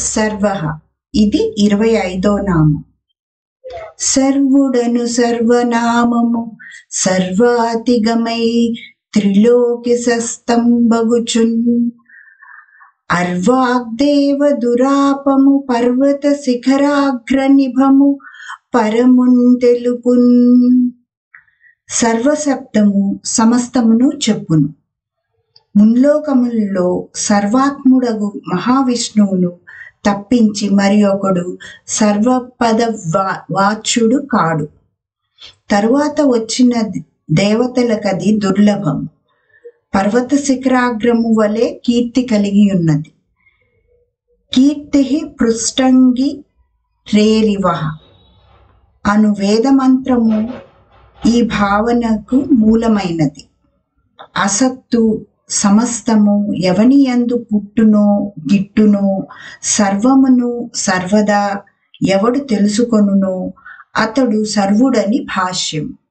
సర్వ ఇది ఇరవై ఐదో నామం సర్వుడను సర్వనామము సర్వాతిగమై త్రిలోకి సస్తంబగుచున్ అర్వాగ్దేవ దురాపము పర్వత శిఖరాగ్ర నిభము పరమున్ తెలుపున్ సర్వశబ్దము సమస్తమును చెప్పును ముల్లోకములలో సర్వాత్ముడగు మహావిష్ణువును తప్పించి మరి ఒకడు సర్వపద వా- వాచ్యుడు కాడు తరువాత వచ్చిన దేవతలకది దుర్లభం పర్వత శిఖరాగ్రము వలె కీర్తి కలిగి ఉన్నది కీర్తి పృష్టంగి రేరివ అను వేదమంత్రము ఈ భావనకు మూలమైనది అసత్తు సమస్తము ఎవని యందు పుట్టునో గిట్టునో సర్వమును సర్వదా ఎవడు తెలుసుకొనునో అతడు సర్వుడని భాష్యం